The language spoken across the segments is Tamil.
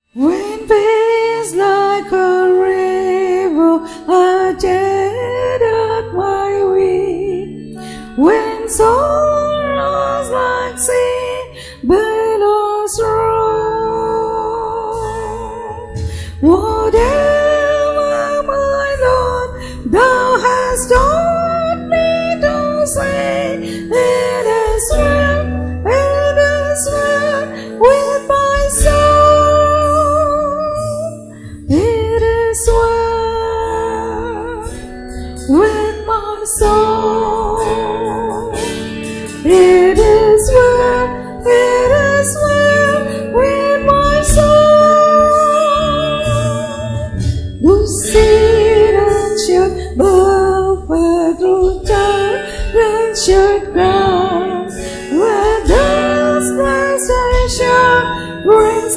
When peace like a river agitated my way, when sorrows like sea billows roll, whatever my Lord thou hast taught me to say, it is well, it is well with my soul. It is well with my soul. It is well, it is well with my soul. The seed and should bow through time and should ground where dust sensation brings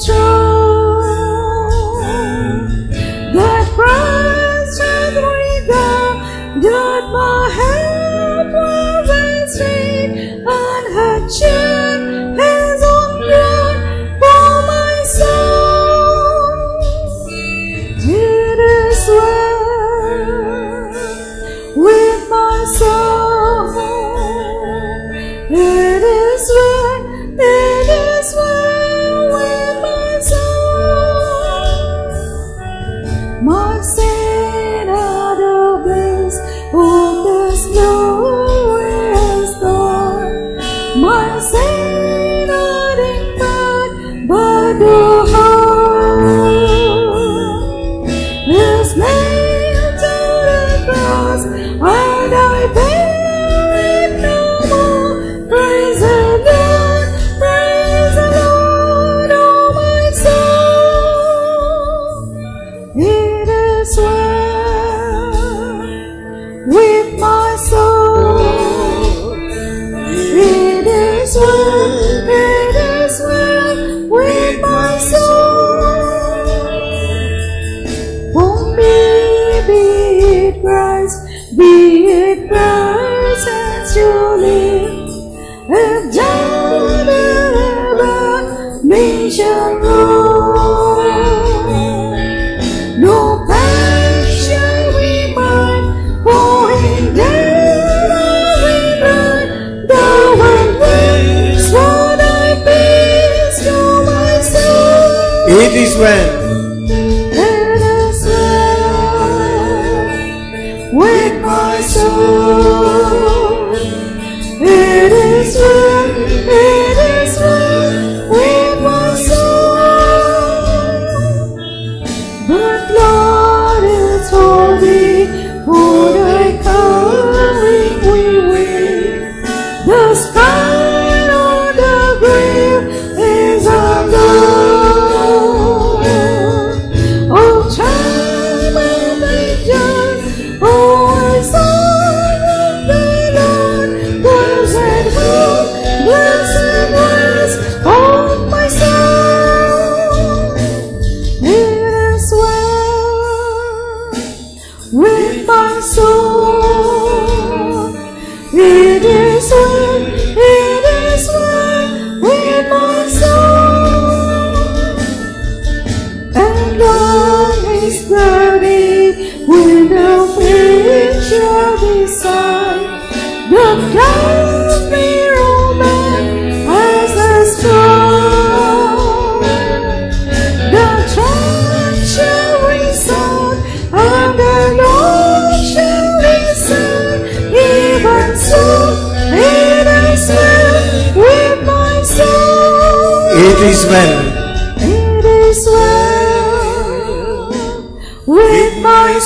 control. That Christ hath regarded my head was and straight and had shed his own blood for my soul. It is well with my soul. It is well, it is well with my soul. My sin out of this, oh, this glorious dawn. My sin out in God, but the heart is nailed to the cross, and I bear it no more. Praise the Lord, praise the Lord, oh my soul. It is well with my soul. It is well, it is well with my soul. For me, be it Christ, be it Christ as you live. If down ever me shall roll. No passion we mind, for in death we night, thou art raised for thy peace to my soul. It is well. It is well with my soul. It is well, it is well with my soul. But Lord, it's for thee, for thy coming we wait. The sky on the grave is undone. Oh, time and angels, oh, I saw the Lord, blessed hope, blessed rest on my soul. It is well with my soul. It is well, it is well with my soul. And long is the day when the wind shall decide the clouds may roll back as the storm. The trunk shall resound and the Lord shall listen. Even so, it is well with my soul. It is well. It is well with my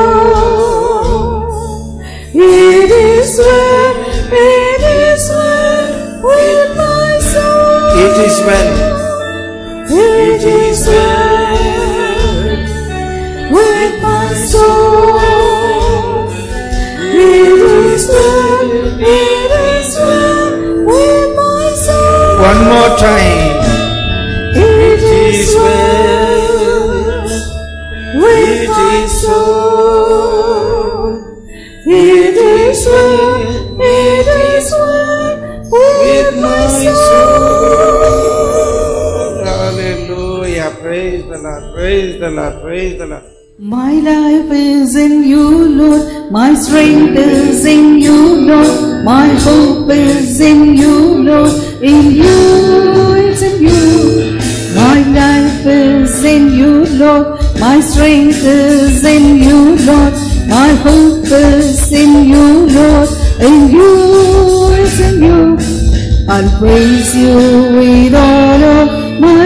soul. It is well, it is well with my soul. It is well. It is well with my soul. It is well, it is well with my soul. One more time. It is well with my soul. It is well, it is well with my soul. Hallelujah. praise the Lord, praise the Lord, praise the Lord. My life is in you, Lord. My strength is in you, Lord. My hope is in you, Lord. In you, it's in you. My life is in you, Lord. My strength is in you, Lord. My hope is in you, Lord. In you, it's in you. I'll praise you with all of my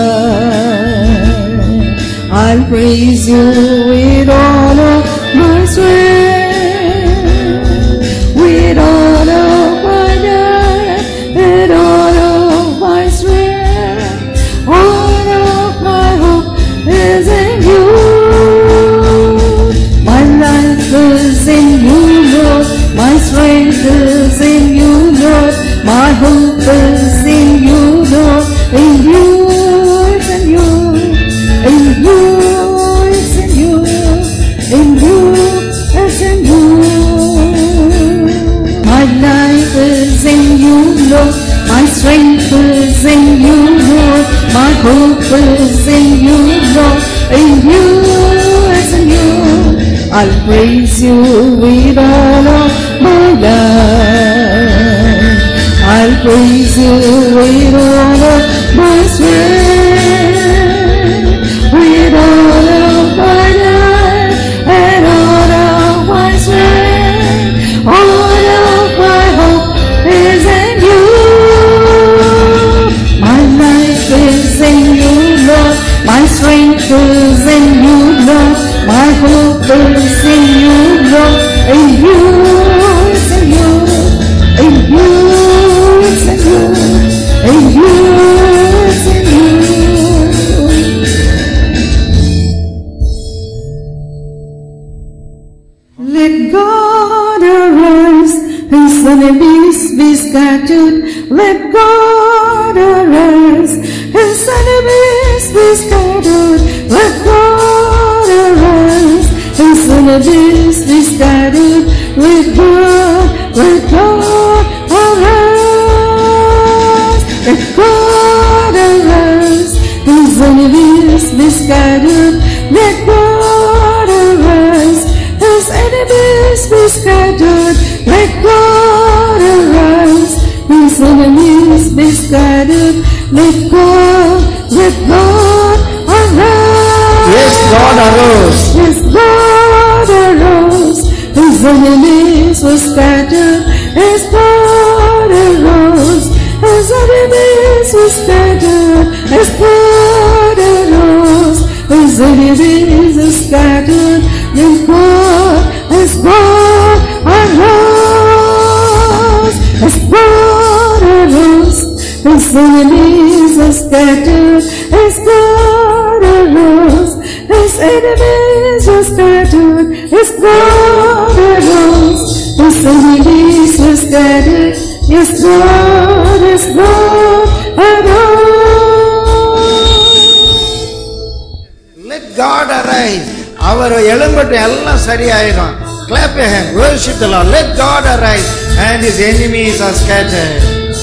life. I'll praise you with all of my strength, with all of my life, with all of my strength, all of my hope is in you. My life is in you, Lord. My strength is in you, Lord. My hope is in you, Lord. In you, it's in you. In you, it's in you. In you, it's in you. My life is in you, Lord. My strength is in you, Lord. My hope is in you, Lord. In you, it's in you. I'll praise you with all of my life. I'll praise you with all of my strength, with all of my life, and all of my strength, all of my hope is in you. My life is in you, Lord. My strength is in you, Lord. My hope is in you, Lord. In you, it's in you. In you, it's in you. In you, it's in you. Let God arise, His enemies be scattered. Let God arise, His enemies be scattered. Let God arise, His enemies be scattered. Let God, let God arise. Let God arise, His enemies be scattered. Let God arise, His enemies be scattered. Let God arise, His enemies be scattered. Let God, let God arise. Yes, God arose. Yes, God arose. His enemies were scattered. Yes, God arose. His enemies were scattered. Yes, God arose. His enemies were scattered. Yes, God, yes, God arose. Yes, God arose. His enemies were scattered. Yes, God arose. His enemies were scattered. Yes, God arose. His enemies were scattered. Yes, God, yes, God arose. Let God arise. அவர் எழும்பட்டு எல்லாம் சரியாயிடும் Clap your hand. Worship the Lord. Let God arise and his enemies are scattered.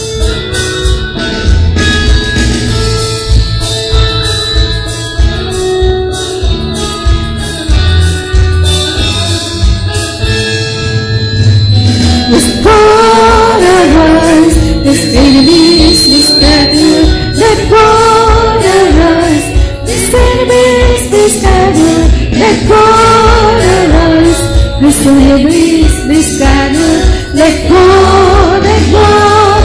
Yes, God arise. His enemies be scattered. Let God arise. His enemies be scattered. Let God arise. His enemies be scattered. Let God, let God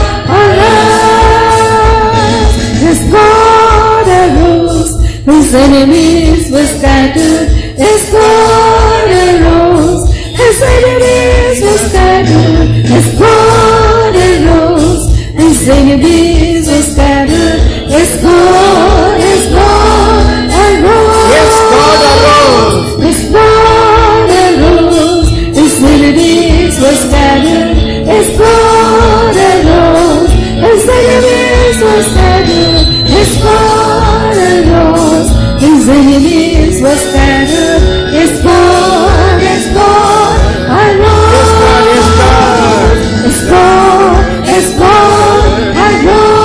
arise. Yes, God arose. His enemies were scattered. Yes, God arose. His enemies were scattered. Yes, God arose. His enemies were scattered. Yes, God, yes, God arose. Yes, God arose. Yes, God arose. His enemies were scattered. Yes, God arose. His enemies were scattered. Yes, God arose. His enemies were scattered. Yes, God, yes, God arose. Yes, God. Yes, God, yes, God arose.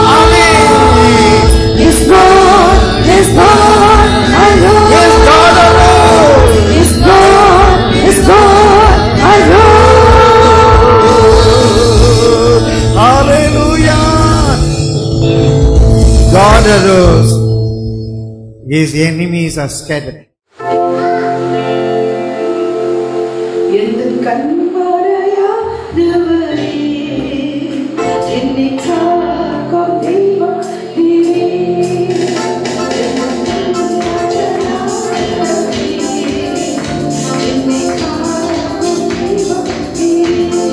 His enemies are scattered. எந்தன் கண்மறையானவரே, என்னை காக்கும் தெய்வம் நீரே. எந்தன் கண்மறையானவரே, என்னை காக்கும் தெய்வம் நீரே.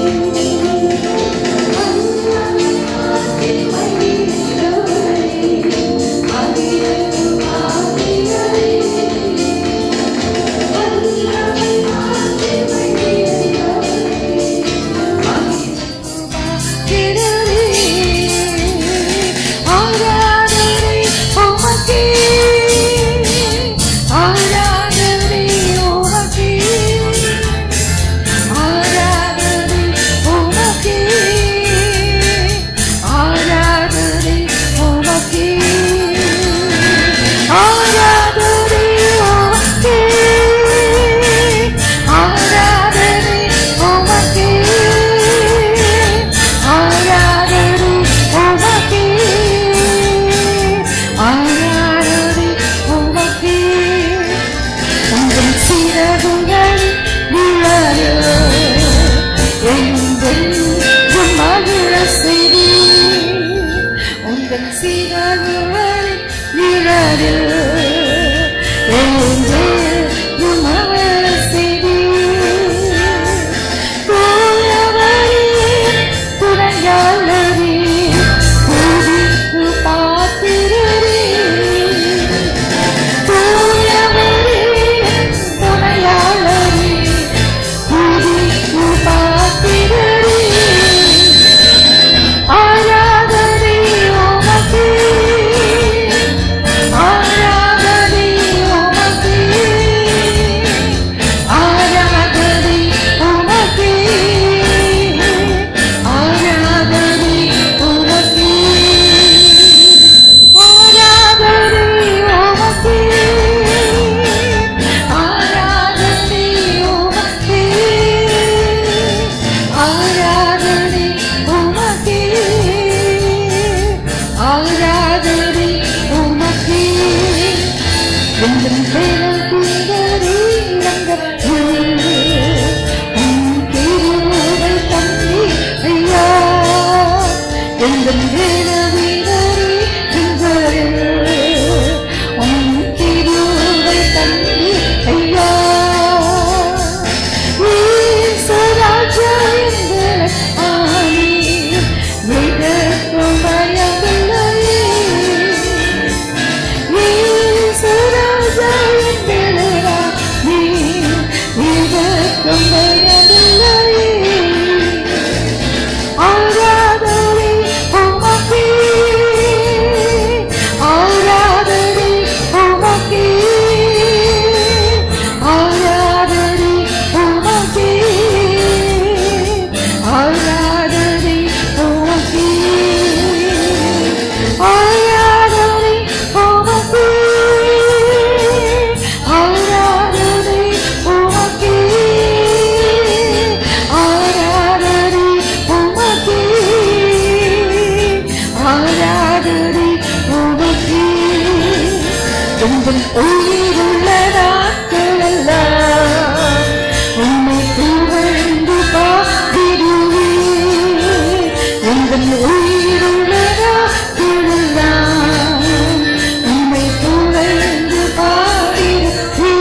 அல்லாஹ்வின் மகிமையுள்ளவரே, மகிமையும் ஆவியரே. ஆராதனை உமக்கே ஆராதனை உமக்கே ஆராதனை உமக்கே ஆராதனை உமக்கே உங்கள் சிறகுகள் நிழலோ எங்கள் மகிழ செய்தி உங்கள் சிறகுகள் நிழலில் எங்கள் மகிழ செய்தி தூயவரே துணையாளரே துதிக்கு பாத்திரரே தூயவரே துணையாளரே துதிக்கு பாத்திரரே ஆராதனை உமக்கே ஆராதனை உமக்கே ஆராதனை உமக்கே ஆராதனை உமக்கே ஆராதனை உமக்கே ஆராதனை உமக்கே ஆராதனை உமக்கே ஆராதனை உமக்கே எங்கள் பேரல் குந்தரே ரங்கமே உம் திருவுரை தந்தி ஐயா எங்கள் பேரவீரரே எங்களே உம் திருவுரை தந்தி ஐயா ஈஸ்வராஜா எங்கள் ஆணி எதற்கும் பயமில்லையே ஆராதனை உமக்கே ஆராதனை உமக்கே ஆராதனை உமக்கே ஆராதனை உமக்கே ஆராதனை உமக்கே உங்கள் உயிருள்ள நாட்களெல்லாம் உம்மை புகழ்ந்து பாடிடுவே உங்கள் உயிருள்ள நாட்களெல்லாம் உம்மை புகழ்ந்து பாடிடுவே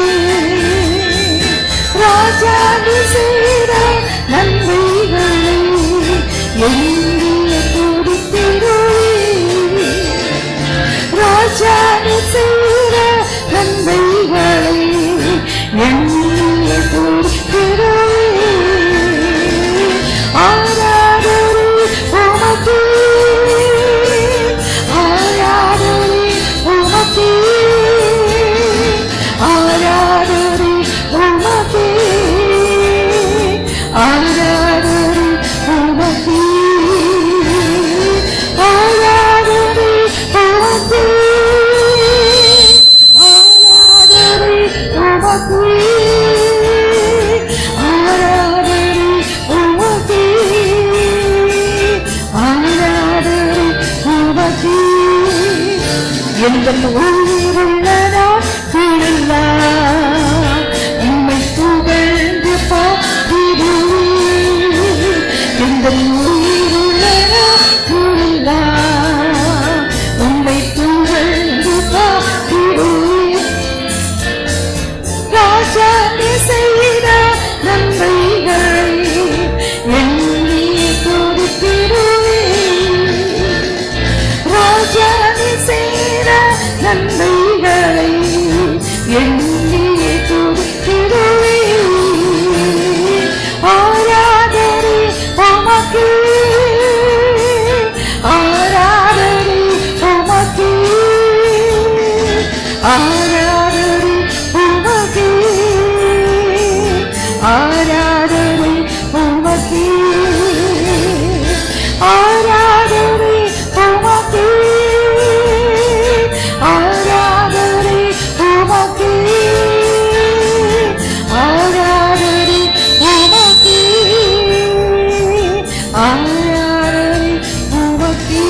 ராஜா நீ செய்த நன்மைகளை எண்ணிய துடித்திடுவே ராஜானி செய்த நன்மைகளை எண்ணிய துடித்திடுவே ஆராதனை உமக்கே ஆராதனை உமக்கே ஆராதனை உமக்கே ஆராதனை உமக்கே ஆராதனை உமக்கே ஆராதனை உமக்கே ஆராதனை உமக்கே ஆராதனை உமக்கே ஆராதனை உமக்கே ஆராதனை உமக்கே ஆராதனை உமக்கே ஆராதனை உமக்கே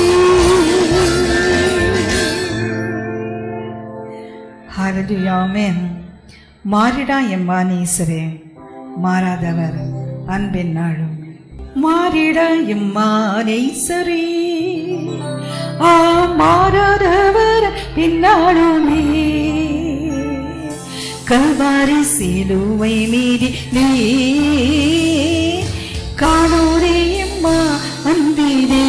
ஹalleluya மாறிடா எம்மானீசரே மாறாதவர் அன்பின் நாளும் மாறிடா எம்மானீசரே ஆ மாறாதவர் பின்னாலுமே கல்வாரி சிலுவை மீறி நீ காணோரே எம்மா அன்பிரே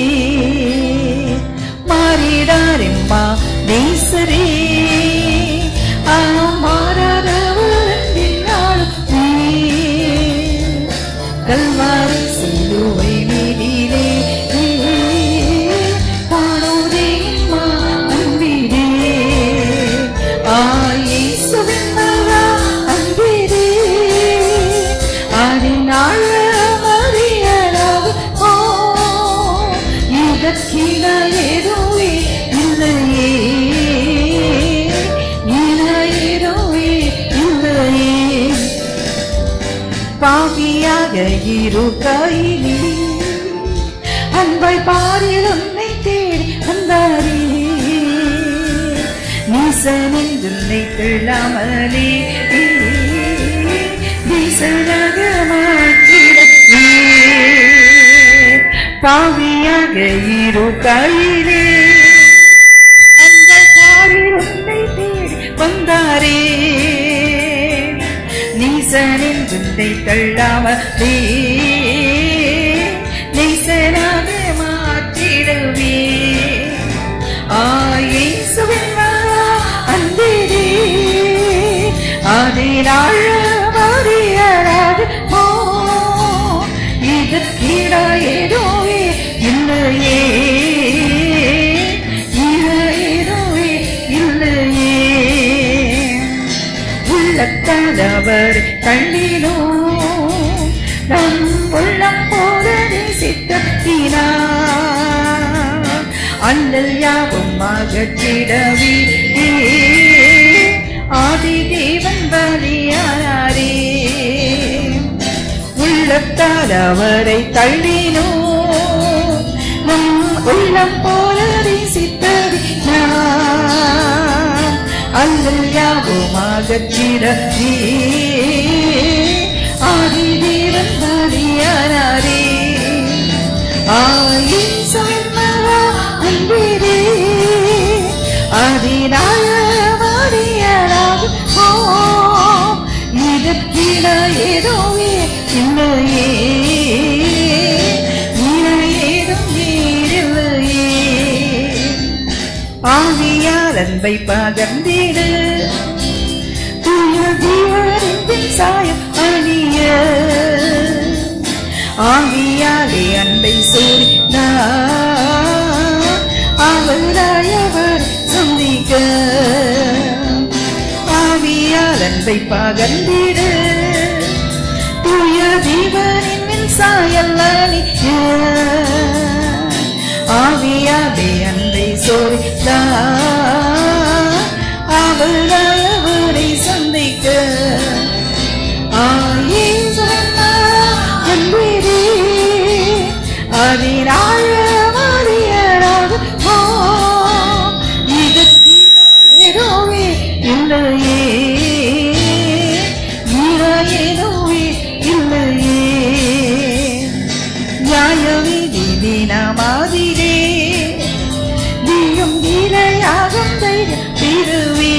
மாறிடாரெம்மா நேசரே ஆ மாறாதவர் அன்பினாலும் கல்வாரி சிலுவை மீதிலே காணோரே எம்மா அன்பிரே ஆயேசுவின் மகா அன்பிரே அதனால மறியளவு ஓ இதற்கிட எதுவே இல்லையே இன எதுவே இல்லையே பாவியாக இரு கையிலே அன்பை பாரில் உன்னை தேடி வந்தாரே நீசனின் உன்னை தெள்ளாமலே நீசனாக மாற்றிடவே பாவியாக இரு கையிலே அந்த பாரில் உன்னை தேடி வந்தாரே நீசனின் உன்னை தள்ளாமலே நீசனாக மாற்றிடவே ஆயேசுவின் மகா அன்பிலே அதினாழ மறியலாது ஓ இதற்கிட ஏதோவே இல்லையே இட ஏதோவே இல்லையே உள்ளத்தவர் கண்ணினோ நம் உள்ளம் போல நேசித்தினா அண்ணல் யாவும் அகற்றிடவே ஆதி தேவன் பலியாரே உள்ளத்தால் அவரை தள்ளினோ நம் உள்ளம் போல நேசித்தது நான் அல்லல் யாவுமாக சிறே ஆதி தேவன் பலியாரே ஆயின் சொன்னவா அன்பிரே அதினால மறியலாகும் ஓ இதற்கிட ஏதோவே இல்லையே இன ஏதும் வேறில்லையே ஆவியால் அன்பை பகர்ந்திடு தூய ஜீவனின் சாயம் அணிய ஆவியாலே அன்பை சூடினார் அவராயவர் சந்திக்க ஆவியால் அன்பை பகர்ந்திடு தூய ஜீவனின் சாயல் அணிய ஆவியாலே அன்பை சோரித்தார் அவராயவரை சந்திக்க அன்பிரே அதினாழ மறியலாக ஓ இதற்கு ஏதோவே இல்லையே இன ஏதோவே இல்லையே நியாயவிதி தினமாதிரே நீயும் இரையாகும் தைரியம் பெறுவே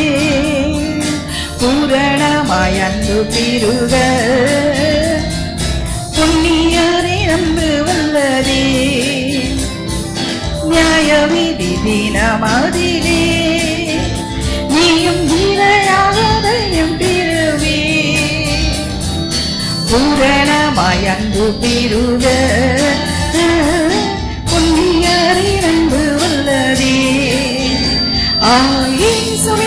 பூரணமாய் அன்பு பெருக புண்ணியரை நம்பு வல்லதே நியாயவிதி தினமதிலே நீயும் இரையாகதையும் பெறுவே பூரணமாய் அன்பு பெருக புண்ணியரை நம்பு வல்லதே ஆயின்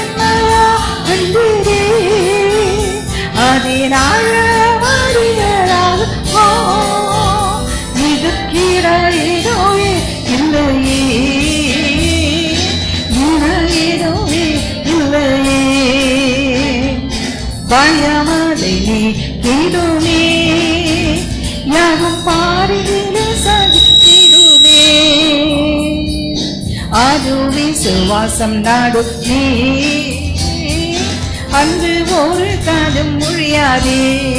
பயமதை நீ கிடுமே யாரும் பாரிலே சகித்திடுமே அது விசுவாசம் நாடுமே அன்று ஒரு காலம் மொழியாதே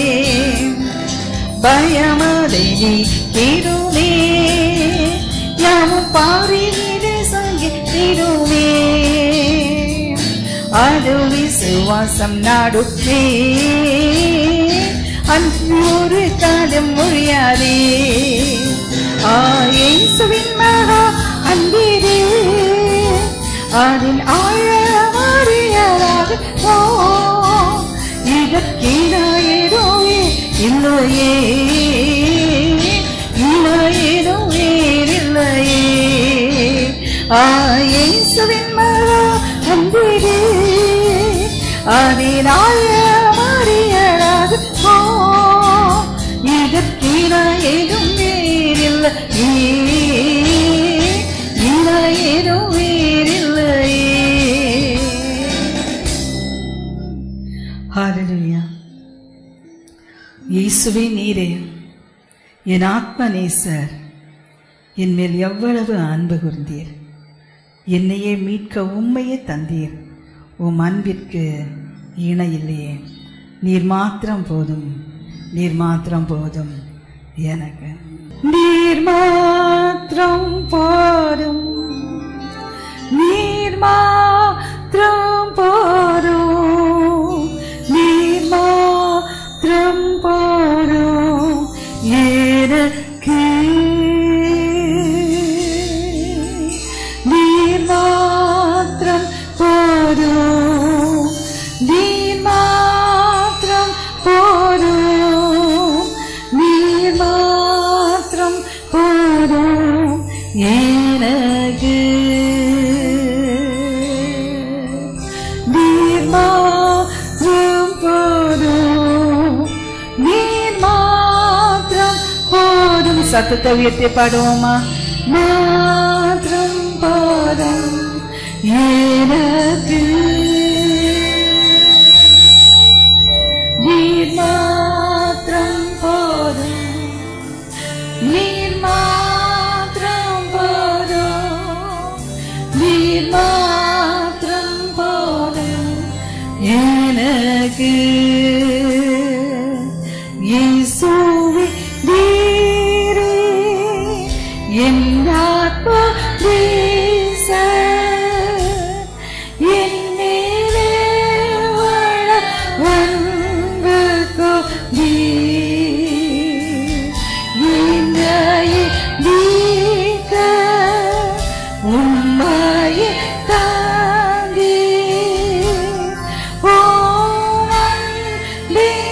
பயமதை நீ கிடுமே யாவும் பாரிலே சங்கித்திடுமே அது விசுவாசம் நாடுமே அன்று ஒரு காலம் மொழியாதே ஆயேசுவின் மகா அன்பிலே அதில் ஆழமாறியதாக ஓ இதற்கீழே இல்லையே இல்லையேதோ வேறில்லையே ஆயேசுவின் மகா அன்பிலே அதில் ஆழமாறியதாக ஓ இதற்கீழே ஏதும் வேறில்லை இல்லை ஏதும் வேறில்லையே ஹalleluya இயேசுவே நீரே என் ஆத்ம நேசர் என் மேல் எவ்வளவு அன்பு கூர்ந்தீர் என்னையே மீட்க உம்மையே தந்தீர் உம் அன்பிற்கு இணையில்லையே நீர் மாத்திரம் போதும் நீர் மாத்திரம் போதும் எனக்கு நீர் மாத்திரம் போதும் நீர் மாத்திரம் போதும் நீர் மாத்திரம் போதும் எனக்கு நீர் மாத்திரம் போதும் நீர் மாத்திரம் போதும் நீர் மாத்திரம் போதும் எனக்கு நீர் மாத்திரம் போதும் நீர் மாத்திரம் போதும் சத்தத்தை உயர்த்தி பாடுவோமா மாத்திரம் போதும் எனக்கு நீர் மாத்திரம் போதும் நீர் மாத்திரம் போதும் நீர் மாத்திரம் போதும் எனக்கு இயேசுவே நீரே என் ஆத்மா தேச என் மேலே வாழ வந்து கொண்டீர். என்னையே நீக்க உம்மையே தாங்கி ஓ நன்றி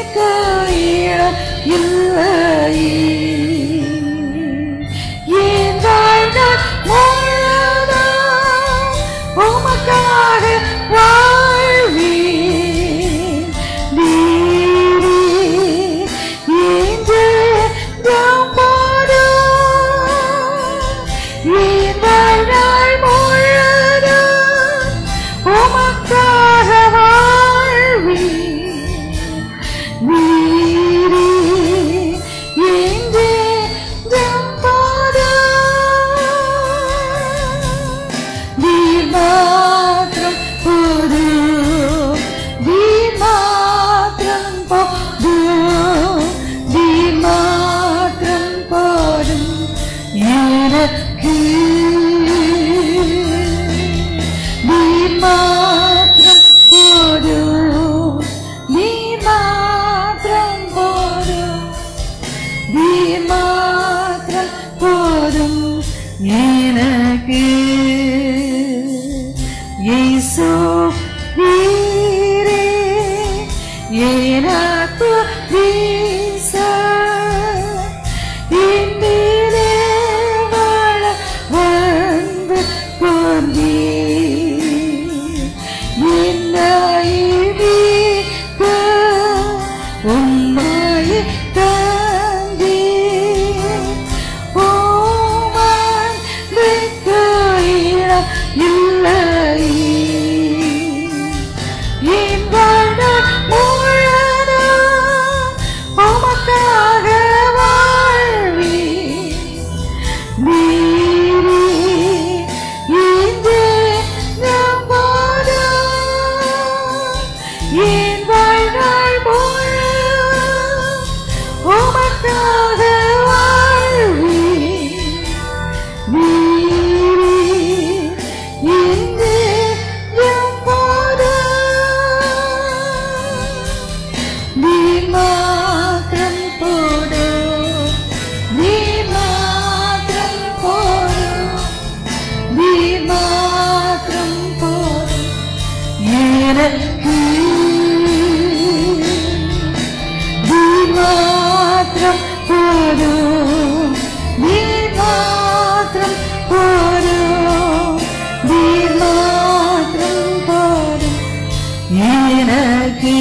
மாத்திரம் போதும் நீர் மாத்திரம் போதும் நீர் மாத்திரம் போதும் எனக்கு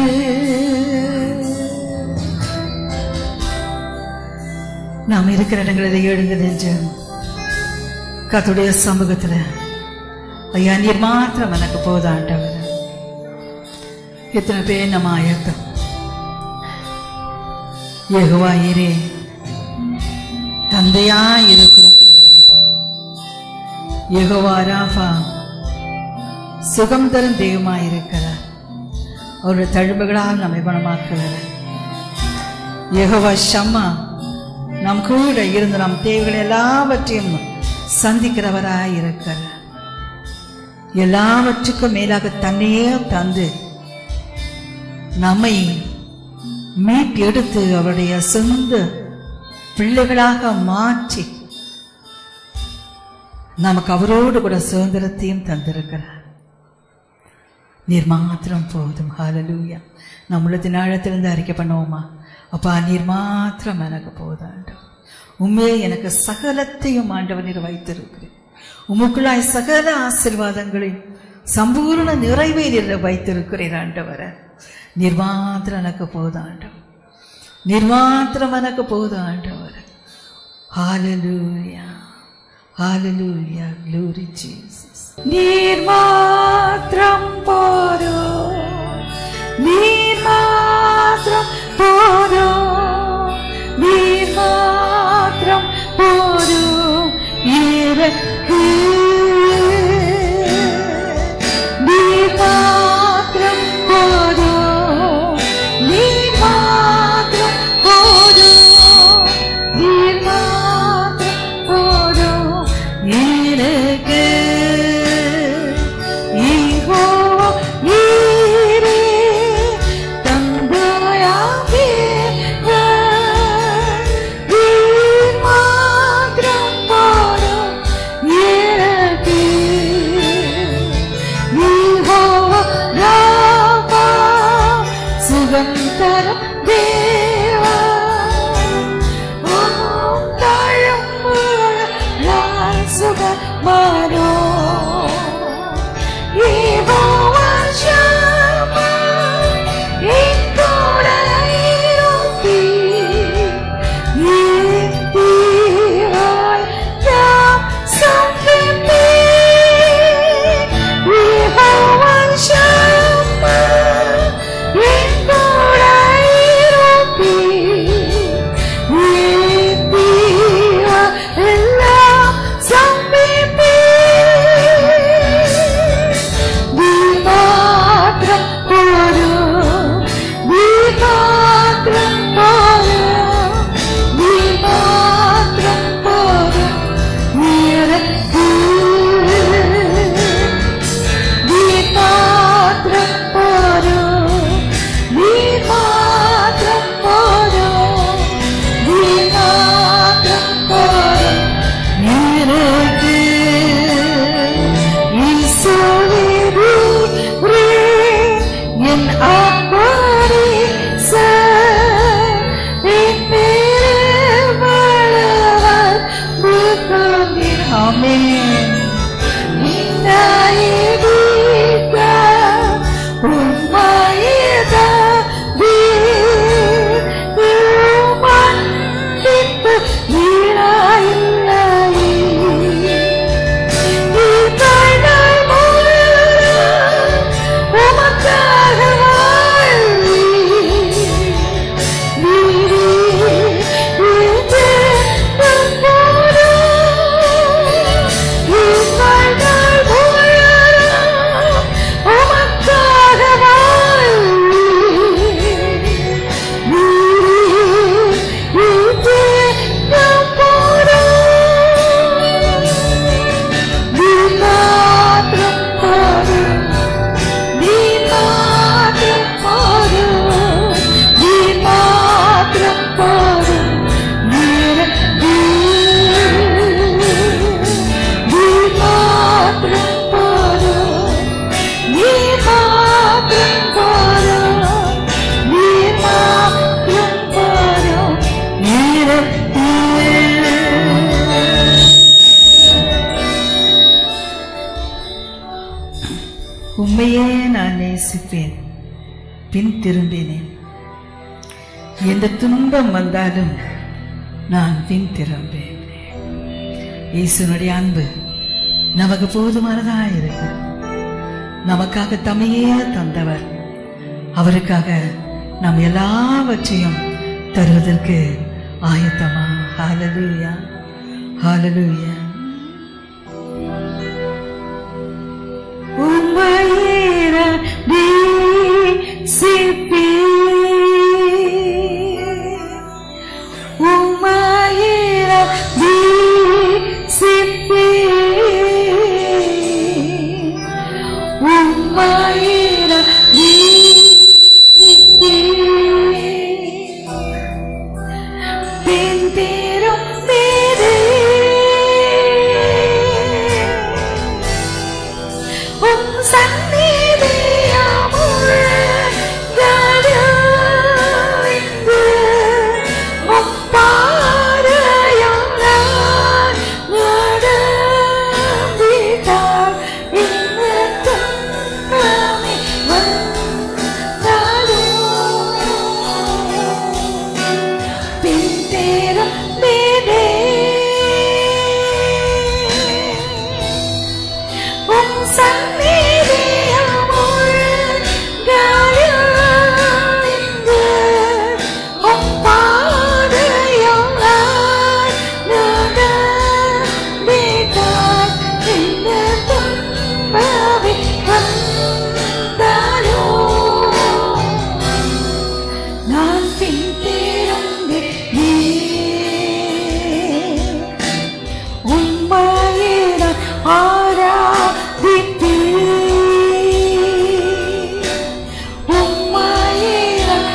நாம் இருக்கிற இடங்களில் எழுங்க நெஞ்சம் கத்துடைய சமூகத்துல ஐயா நீர் மாத்திரம் எனக்கு போதாண்டவர் எத்தனை பேர் நம்ம ஆயத்தம் யெகோவா இரே தந்தையா இருக்கிறது யெகோவா ராஃபா சுகம் தரும் தெய்வமா இருக்கிறார் அவருடைய தழும்புகளால் நம்மை குணமாக்குகிறார் யெகோவா ஷம்மா நம் கூட இருந்து நம் தேவைகள் எல்லாவற்றையும் சந்திக்கிறவராய் இருக்கிறார் எல்லாவற்றுக்கும் மேலாக தன்னையே தந்து நம்மை மீட்டெடுத்து அவருடைய சொந்த பிள்ளைகளாக மாற்றி நமக்கு அவரோடு கூட சுதந்திரத்தையும் தந்திருக்கிறார் நீர் மாத்திரம் போதும் ஹalleluya நம் உள்ளத்தின் ஆழத்திலிருந்து அறிக்கை பண்ணுவோமா அப்பா நீர் மாத்திரம் எனக்கு போதாண்டு உண்மையே எனக்கு சகலத்தையும் ஆண்டவர் நீர் வைத்திருக்கிறேன் உமக்குள்ளாய் சகல ஆசிர்வாதங்களையும் சம்பூர்ண நிறைவை நீர் வைத்திருக்கிறீர் ஆண்டவரை நீர் மாத்திரம் எனக்கு போதாண்டவர் நீர் மாத்திரம் எனக்கு போதும் ஆண்டவர் ஹalleluya ஹalleluya glory jesus நீர் மாத்திரம் போதும் நீர் மாத்திரம் போதும் நீர் மாத்திரம் போதும் எனக்கு நீர் மாத்திரம் போதும் நீர் மாத்திரம் போதும் நீர் மாத்திரம் போதும் எனக்கு ஈகோவா நீரே தந்தையாகிய நீர் மாத்திரம் போதும் எனக்கு ஈகோவா ராமா சுகம் தரும் தேவா உம் தழும்புகளால் சுகமானோ யெகோவா ஷம்மா, என் கூட இருப்பீர். என் தீவாய் யாம் சந்திப்பீர். யெகோவா ஷம்மா, என் கூட இருப்பீர். என் தீவாய் எல்லாம் சந்திப்பீர். நீ மாத்திரம் போதும் நீ மாத்திரம் போதும் நீ மாத்திரம் போதும் எனக்கு நீ மாத்திரம் போதும் நீ மாத்திரம் போதும் நீ மாத்திரம் போதும் எனக்கு ஈசோவே நீரே என் அப்பரே என் மேலே வளவர் முகமீர் ஆமென் நின்னாயிடிக்க உம்மாயித மன்னிப்பு வீணாயில்லை நீ நான் நேசிப்பேன் பின் திரும்பினேன் எந்த துன்பம் வந்தாலும் நான் பின் திரும்பேன் இயேசுனுடைய அன்பு நமக்கு போதுமானதா இருக்கு நமக்காக தமையே தந்தவர் அவருக்காக நாம் எல்லாவற்றையும் தருவதற்கு ஆயத்தமா ஹalleluya ஹalleluya உம்மையிர நேசிப்பே உம்மையிர நேசிப்பே உம்மையிர நேசிப்பே பின் திரும்பினே. உம் சந்நிதியாமுள்ளங்களிந்து உம் பாதையால் நான் நடந்திட்டால் இன்னும் துன்பமே வந்தாலும் பின் திரும்பினே. உம் சந்நிதியாமுள்ளங்களிந்து உம் பாதையால் நான் நடந்திட்டால் இன்னும் துன்பமே வந்தாலும் நான் பின் திரும்பினேன். உம்மையிடம் ஆராதித்தேன். உம்மையிடம்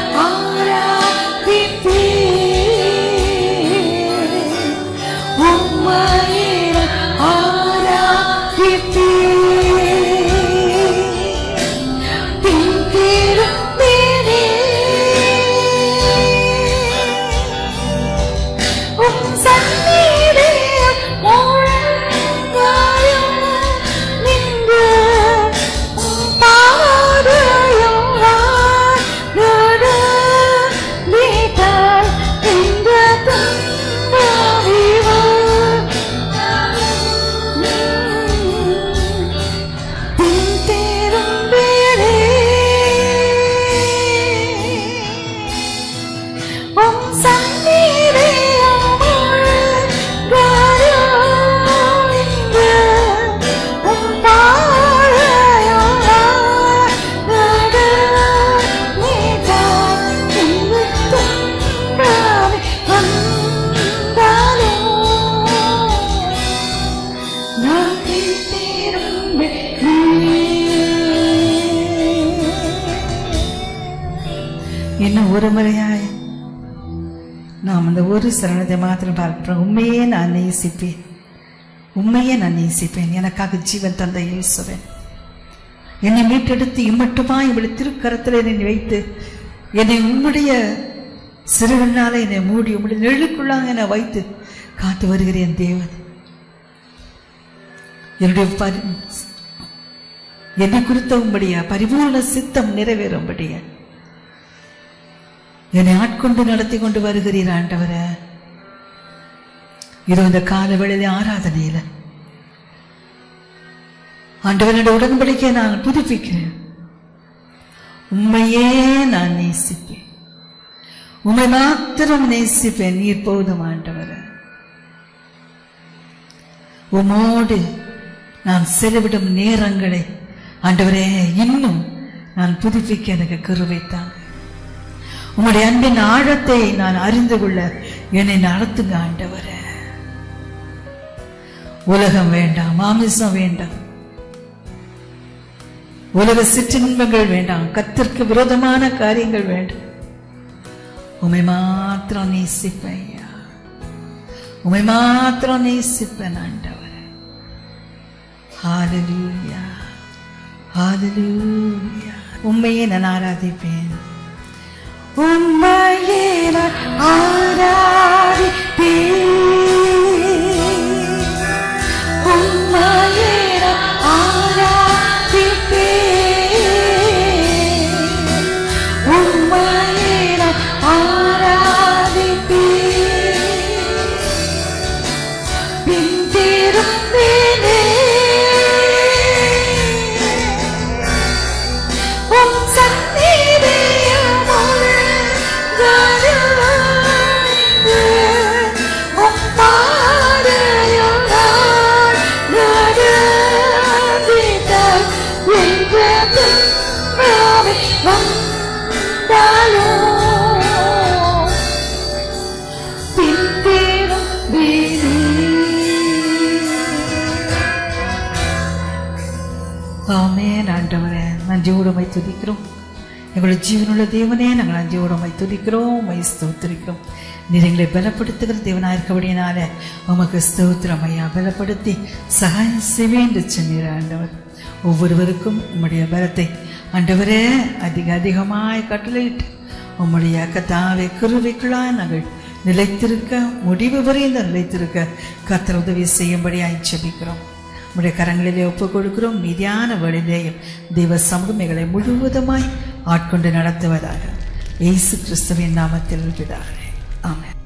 ஆராதித்தேன். உம்மையிடம் ஆராதித்தேன். பின் திரும்பினேன். உம் சந்நிதியில் முழங்காலும் நின்று உம் பாதையில் நான் நடந்திட்டால் இந்த துன்பமே வந்தாலும் பின் திரும்பினேன். உம் சந்நிதியாமுள்ளங்களிந்து உம் பாதையால் நடந்திட்டால் இன்னும் துன்பமே வந்தாலும் நான் பின் திரும்பினேன். இன்னும் ஒரு முறையாய் நாம் அந்த ஒரு சரணத்தை மாத்திரம் பார்க்கிறோம் உண்மையே நான் நேசிப்பேன் உண்மையே நான் நேசிப்பேன் எனக்காக ஜீவன் தந்த இயேசுவன் என்னை மீட்டெடுத்து இம்மட்டுமா இவளை திருக்கரத்தில் என்னை வைத்து என்னை உம்முடைய சிறுவனால என்னை மூடி உம்முடைய நெழுக்குள்ளாக என்னை வைத்து காத்து வருகிற என் தேவன் என்னுடைய பரி என்னை குறித்த உம்படியா பரிபூர்ண சித்தம் நிறைவேறும்படியா என்னை ஆட்கொண்டு நடத்தி கொண்டு வருகிறீர் ஆண்டவரே இது இந்த கால வேளையில ஆராதனையில ஆண்டவனுடைய உடன்படிக்கை நான் புதுப்பிக்கிறேன் உண்மையே நான் நேசிப்பேன் உண்மை மாத்திரம் நேசிப்பேன் நீர் போதும் ஆண்டவரே உமோடு நான் செலவிடும் நேரங்களை ஆண்டவரே இன்னும் நான் புதுப்பிக்க எனக்கு கருவைத்தான் உம்முடைய அன்பின் ஆழத்தை நான் அறிந்து கொள்ள என்னை நடத்துங்க ஆண்டவரே உலகம் வேண்டாம் மாமிசம் வேண்டாம் உலக சிற்றின்பங்கள் வேண்டாம் கத்திற்கு விரோதமான காரியங்கள் வேண்டாம் உமை மாத்திரம் நேசிப்பேன் ஐயா உமை மாத்திரம் நேசிப்பேன் ஆண்டவரே ஹalleluya ஹalleluya உண்மையை நான் ஆராதிப்பேன் உண்மையே நான் ஆராதிப்பேன் உண்மையே நான் ஆராதிப்பேன் அஞ்சோடுமை துதிக்கிறோம் எங்களுடைய ஜீவனுள்ள தேவனே நாங்கள் அஞ்சோடுமை துதிக்கிறோம் மை ஸ்தோத்திரிக்கிறோம் நீர் எங்களை பலப்படுத்துகிற தேவனாக இருக்கபடியினால உமக்கு ஸ்தோத்திரம் ஐயா பலப்படுத்தி சகாயம் செய்வேன் என்று சொன்னீர் ஆண்டவர் ஒவ்வொருவருக்கும் உம்முடைய பலத்தை ஆண்டவரே அதிக அதிகமாய் கட்டளையிட்டு உம்முடைய கத்தாவை குருவிக்குள்ளாய் நாங்கள் நிலைத்திருக்க முடிவு வரைந்த நிலைத்திருக்க கத்தர் உதவி செய்யும்படியாய் ஜெபிக்கிறோம் உடைய கரங்களிலே ஒப்புக் கொடுக்கிறோம் மீதியான வழியிலேயும் தெய்வ சமூகம் எங்களை முழுவதுமாய் ஆட்கொண்டு நடத்துவதாக இயேசு கிறிஸ்துவின் நாமத்தில் பிதாவே ஆமென்